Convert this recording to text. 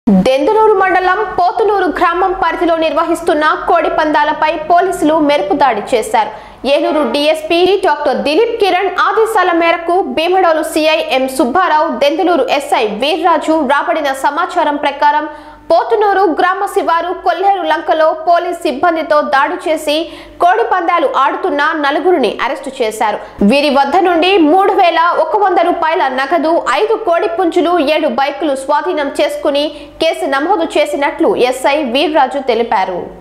దెందులూరు మండలం పోతులూరు గ్రామం పరిధిలో నిర్వహిస్తున్న కోడి పందాలపై పోలీసులు మెరుపు దాడి చేశారు ఏలూరు డీఎస్పీ డాక్టర్ దిలీప్ కిరణ్ ఆదేశాల మేరకు Bhimadole CI M Subbarao Denduluru SI Veerraju రాబడిన సమాచారం ప్రకారం పోతునూరు గ్రామ శివారు కొల్లేరు లంకలో పోలీస్ సిబ్బందితో దాడి చేసి కోడి పందాలు ఆడుతున్న నలుగురిని అరెస్టు చేశారు వీరి వద్ద నుండి మూడు వేల ఒక వంద రూపాయల నగదు ఐదు కోడి పుంజులు ఏడు బైకులు స్వాధీనం చేసుకుని కేసు నమోదు చేసినట్లు ఎస్ఐ వీర్రాజు తెలిపారు